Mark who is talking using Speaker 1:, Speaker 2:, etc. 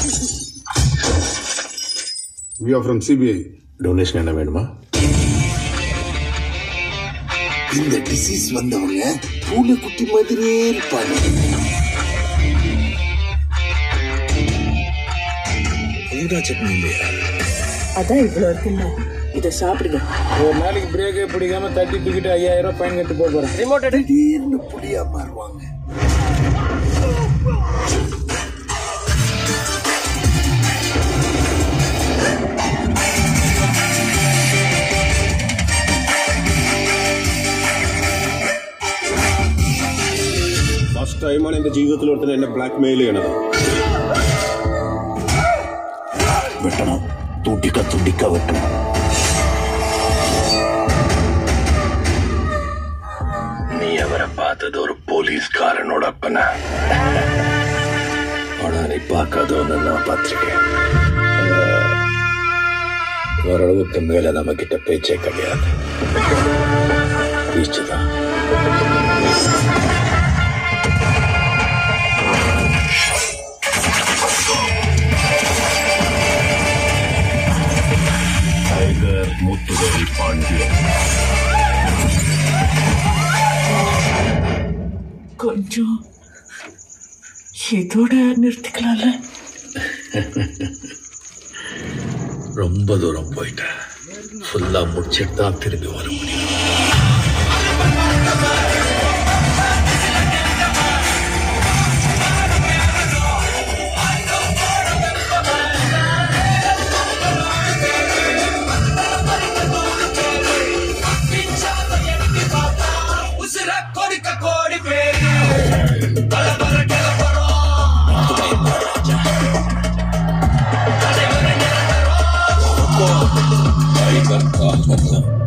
Speaker 1: We are from CBI.
Speaker 2: Donation என்ன வேணுமா
Speaker 3: இந்த டிசீஸ் வந்தவங்க பூனை குட்டி மாதிரியே இருப்பாங்க
Speaker 2: புதினா சட்னி இல்லையா
Speaker 4: அதான் இவ்வளவு இருக்குல்ல இத சாப்பிடுங்க
Speaker 5: ஒரு நாளைக்கு பிரேக்கே பிடிக்காம தட்டி தூக்கிட்டு ஐயாயிரம் ரூபாய் ஃபைன் கட்டு போக போறேன்
Speaker 3: திடீர்னு புலியா மாறுவாங்க
Speaker 2: ഫസ്റ്റ് ടൈമാണ് എന്റെ ജീവിതത്തിൽ ഒരുത്തൻ എന്നെ ബ്ലാക്ക് മെയിൽ ചെയ്യണത്
Speaker 3: வெட்டணும் துண்டிக்க துண்டிக்க வெட்டணும் நீ அவரை பார்த்தது ஒரு போலீஸ்காரனோட அப்பன ஆனா நீ பார்க்காத ஒண்ணு நான் பார்த்திருக்கேன் ஓரளவுக்கு மேல நம்ம கிட்ட பேச்சே கிடையாது பீச்சுதான் டைகர் முத்துவேல் பாண்டியன்
Speaker 4: கொஞ்சம் இதோட நிறுத்திக்கலாம்ல
Speaker 3: ரொம்ப தூரம் போயிட்டேன் ஃபுல்லா முடிச்சிட்டு தான் திரும்பி வர முடியும் டைகர் காஹ்